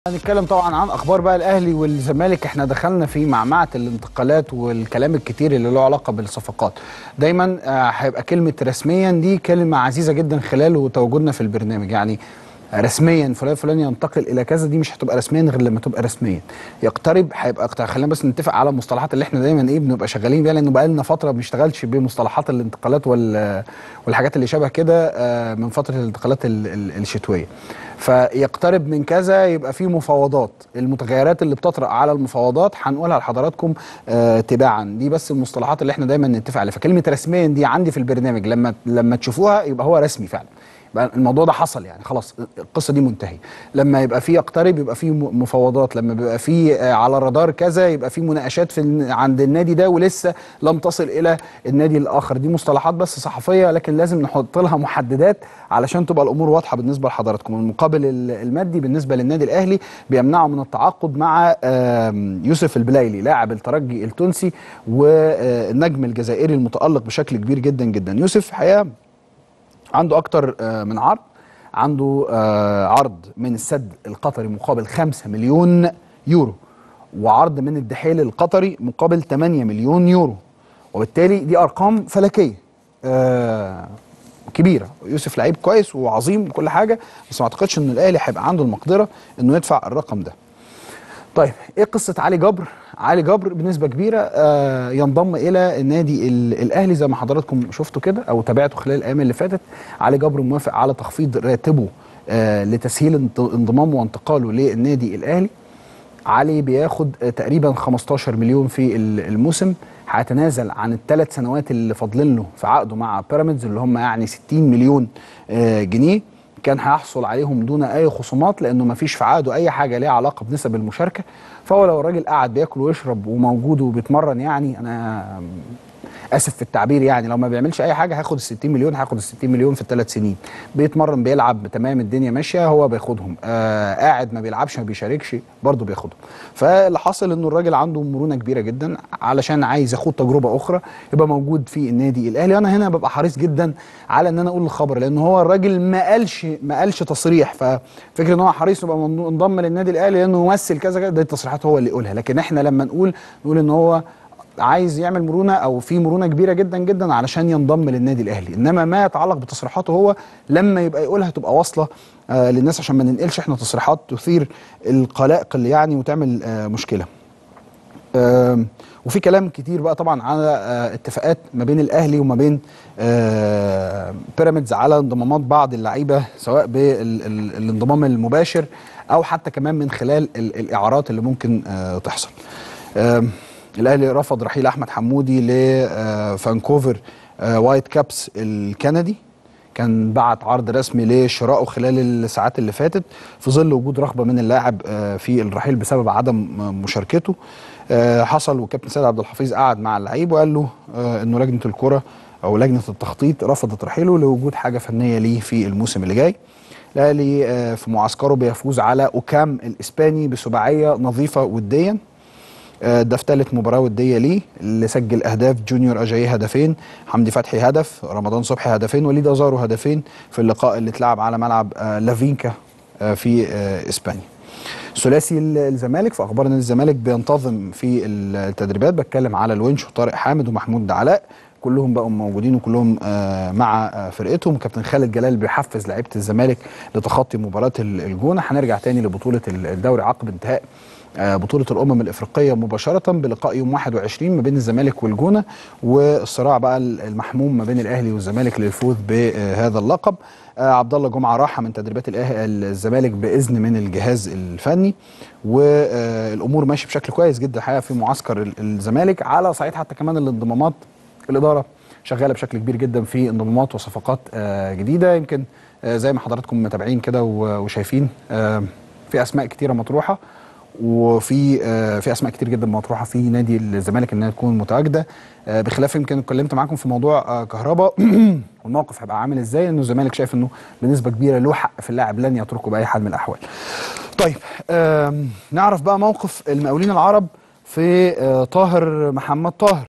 هنتكلم طبعا عن اخبار بقى الاهلي والزمالك احنا دخلنا في معمعه الانتقالات والكلام الكتير اللي له علاقه بالصفقات دايما آه، هيبقى كلمه رسميا دي كلمه عزيزه جدا خلال تواجدنا في البرنامج يعني رسميا فلان فلان ينتقل الى كذا دي مش هتبقى رسميا غير لما تبقى رسميا يقترب هيبقى اقترب خلينا بس نتفق على المصطلحات اللي احنا دايما ايه بنبقى شغالين بيها لانه بقى لنا فتره ما بنشتغلش بمصطلحات الانتقالات وال والحاجات اللي شبه كده آه، من فتره الانتقالات ال- ال- الشتويه فيقترب من كذا يبقى في مفاوضات المتغيرات اللي بتطرأ على المفاوضات هنقولها لحضراتكم آه تباعا دي بس المصطلحات اللي احنا دايما نتفق عليها فكلمه رسميا دي عندي في البرنامج لما لما تشوفوها يبقى هو رسمي فعلا يبقى الموضوع ده حصل يعني خلاص القصه دي منتهيه لما يبقى في يقترب يبقى في م- مفاوضات لما بيبقى في آه، على الرادار كذا يبقى في مناقشات في الن- عند النادي ده ولسه لم تصل الى النادي الاخر دي مصطلحات بس صحفيه لكن لازم نحط لها محددات علشان تبقى الامور واضحه بالنسبه لحضراتكم المقابل ال- المادي بالنسبه للنادي الاهلي بيمنعه من التعاقد مع آم، يوسف البلايلي لاعب الترجي التونسي والنجم الجزائري المتالق بشكل كبير جدا جدا يوسف حقيقه عنده اكتر آه، من عرض عنده آه، عرض من السد القطري مقابل 5 مليون يورو وعرض من الدحيل القطري مقابل 8 مليون يورو وبالتالي دي ارقام فلكيه آه، كبيره يوسف لعيب كويس وعظيم وكل حاجه بس ما اعتقدش ان الاهلي هيبقى عنده المقدره انه يدفع الرقم ده طيب ايه قصه علي جبر علي جبر بنسبه كبيره آه ينضم الى النادي ال- الاهلي زي ما حضراتكم شفتوا كده او تابعتوا خلال الايام اللي فاتت علي جبر موافق على تخفيض راتبه آه لتسهيل انت- انضمامه وانتقاله للنادي الاهلي علي بياخد آه، تقريبا 15 مليون في ال- الموسم هيتنازل عن الثلاث سنوات اللي فاضلين له في عقده مع بيراميدز اللي هم يعني 60 مليون آه، جنيه كان هيحصل عليهم دون اي خصومات لانه ما فيش في عقده اي حاجه ليها علاقه بنسب المشاركه فهو لو الراجل قاعد بياكل ويشرب وموجود وبيتمرن يعني انا اسف في التعبير يعني لو ما بيعملش اي حاجه هياخد ال 60 مليون هياخد ال 60 مليون في الثلاث سنين بيتمرن بيلعب تمام الدنيا ماشيه هو بياخدهم آه قاعد ما بيلعبش ما بيشاركش برضه بياخدهم فاللي حاصل انه الراجل عنده مرونه كبيره جدا علشان عايز ياخد تجربه اخرى يبقى موجود في النادي الاهلي انا هنا ببقى حريص جدا على ان انا اقول الخبر لان هو الراجل ما قالش ما قالش تصريح ففكره ان هو حريص يبقى انضم للنادي الاهلي لانه ممثل كذا كذا دي التصريحات هو اللي يقولها لكن احنا لما نقول نقول ان هو عايز يعمل مرونه او في مرونه كبيره جدا جدا علشان ينضم للنادي الاهلي انما ما يتعلق بتصريحاته هو لما يبقى يقولها تبقى واصله آه للناس عشان ما ننقلش احنا تصريحات تثير القلق اللي يعني وتعمل آه مشكله آم، وفي كلام كتير بقى طبعا على آه، اتفاقات ما بين الاهلي وما بين آه، بيراميدز على انضمامات بعض اللعيبه سواء بالانضمام المباشر او حتى كمان من خلال ال- الاعارات اللي ممكن آه، تحصل. آم، الاهلي رفض رحيل احمد حمودي لفانكوفر وايت كابس الكندي كان بعت عرض رسمي لشرائه خلال الساعات اللي فاتت في ظل وجود رغبه من اللاعب آه، في الرحيل بسبب عدم آه، مشاركته آه، حصل وكابتن سيد عبد الحفيظ قعد مع اللعيب وقال له آه، انه لجنه الكره او لجنه التخطيط رفضت رحيله لوجود حاجه فنيه ليه في الموسم اللي جاي الاهلي آه، في معسكره بيفوز على اوكام الاسباني بسباعيه نظيفه وديا آه، ده في ثالث مباراه وديه ليه اللي سجل اهداف جونيور اجاي هدفين حمدي فتحي هدف رمضان صبحي هدفين وليد ازارو هدفين في اللقاء اللي اتلعب على ملعب آه، لافينكا آه، في آه، اسبانيا ثلاثي ال- الزمالك في اخبار ان الزمالك بينتظم في التدريبات بتكلم على الونش وطارق حامد ومحمود علاء كلهم بقوا موجودين وكلهم آه، مع آه، فرقتهم كابتن خالد جلال بيحفز لعيبه الزمالك لتخطي مباراه ال- الجونه هنرجع تاني لبطوله ال- الدوري عقب انتهاء آه، بطولة الأمم الإفريقية مباشرة بلقاء يوم 21 ما بين الزمالك والجونة والصراع بقى المحموم ما بين الأهلي والزمالك للفوز بهذا اللقب آه، عبد الله جمعة راحة من تدريبات الأه- الزمالك بإذن من الجهاز الفني والأمور ماشية بشكل كويس جدا الحقيقة في معسكر ال- الزمالك على صعيد حتى كمان الانضمامات الإدارة شغالة بشكل كبير جدا في انضمامات وصفقات آه، جديدة يمكن آه، زي ما حضراتكم متابعين كده و- وشايفين آه، في أسماء كتيرة مطروحة وفي آه، في اسماء كتير جدا مطروحه في نادي الزمالك انها تكون متواجده آه، بخلاف يمكن اتكلمت معاكم في موضوع آه، كهربا والموقف هيبقى عامل ازاي انه الزمالك شايف انه بنسبه كبيره له حق في اللاعب لن يتركه باي حال من الاحوال. طيب آم، نعرف بقى موقف المقاولين العرب في آه، طاهر محمد طاهر